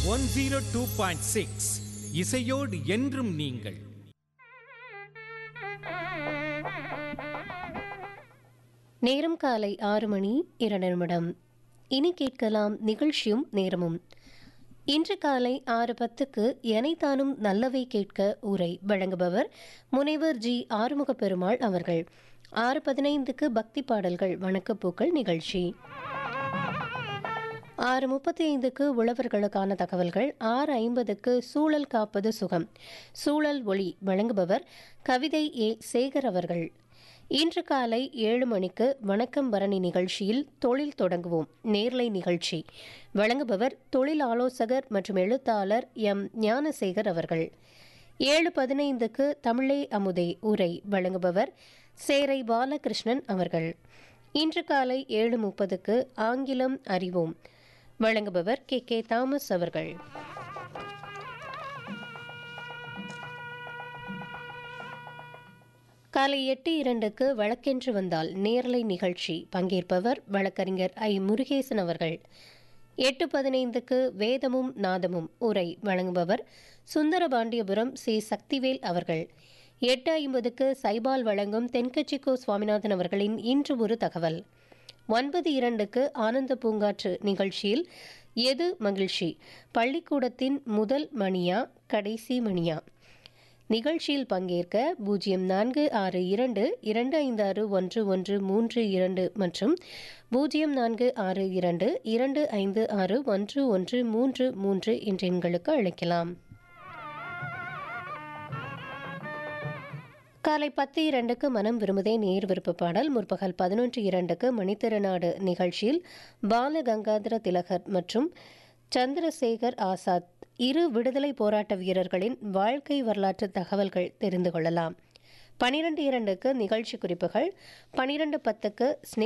one zero two point six இசையோடு என்றும் நீங்கள் நேரம் காலை ஆறு மணி இரண்டு நிமிடம் இனி கேட்கலாம் நிகழ்ச்சியும் நேரமும் இன்று காலை ஆறு பத்துக்கு எனைத்தானும் நல்லவை கேட்க உரை வழங்குபவர் முனைவர் ஜி ஆறுமுக பெருமாள் அவர்கள் ஆறு பதினைந்துக்கு பக்தி பாடல்கள் வணக்கப்பூக்கள் நிகழ்ச்சி ஆறு முப்பத்தி ஐந்துக்கு உழவர்களுக்கான தகவல்கள் ஆறு ஐம்பதுக்கு சூழல் காப்பது சுகம் சூழல் ஒளி வழங்குபவர் கவிதை ஏ சேகர் அவர்கள் இன்று காலை ஏழு மணிக்கு வணக்கம் பரணி நிகழ்ச்சியில் தொழில் தொடங்குவோம் நேர்லை நிகழ்ச்சி வழங்குபவர் தொழில் ஆலோசகர் மற்றும் எழுத்தாளர் எம் ஞானசேகர் அவர்கள் ஏழு பதினைந்துக்கு தமிழே அமுதே உரை வழங்குபவர் சேரை பாலகிருஷ்ணன் அவர்கள் இன்று காலை ஏழு முப்பதுக்கு ஆங்கிலம் அறிவோம் வழங்குபவர் கே கே தாமஸ் அவர்கள் காலை எட்டு இரண்டுக்கு வழக்கென்று வந்தால் நேரலை நிகழ்ச்சி பங்கேற்பவர் வழக்கறிஞர் ஐ முருகேசன் அவர்கள் எட்டு பதினைந்துக்கு வேதமும் நாதமும் உரை வழங்குபவர் சுந்தரபாண்டியபுரம் சி சக்திவேல் அவர்கள் எட்டு ஐம்பதுக்கு சைபால் வழங்கும் தென்கட்சிக்கோ சுவாமிநாதன் அவர்களின் இன்று ஒரு தகவல் ஒன்பது இரண்டுக்கு ஆனந்த பூங்காற்று நிகழ்ச்சியில் எது மகிழ்ச்சி பள்ளிக்கூடத்தின் முதல் மணியா கடைசி மணியா நிகழ்ச்சியில் பங்கேற்க பூஜ்ஜியம் நான்கு ஆறு இரண்டு இரண்டு ஐந்து ஆறு ஒன்று ஒன்று மூன்று இரண்டு மற்றும் பூஜ்ஜியம் நான்கு ஆறு இரண்டு இரண்டு ஐந்து ஆறு ஒன்று ஒன்று மூன்று மூன்று என்ற எண்களுக்கு அழைக்கலாம் காலை பத்து இரண்டுக்கு மனம் விரும்புதே நேர் விருப்ப பாடல் முற்பகல் பதினொன்று இரண்டுக்கு மணித்திருநாடு நிகழ்ச்சியில் பால கங்காதர திலகர் மற்றும் சந்திரசேகர் ஆசாத் இரு விடுதலை போராட்ட வீரர்களின் வாழ்க்கை வரலாற்று தகவல்கள் தெரிந்து கொள்ளலாம் பனிரெண்டு இரண்டுக்கு நிகழ்ச்சி குறிப்புகள் பனிரெண்டு பத்துக்கு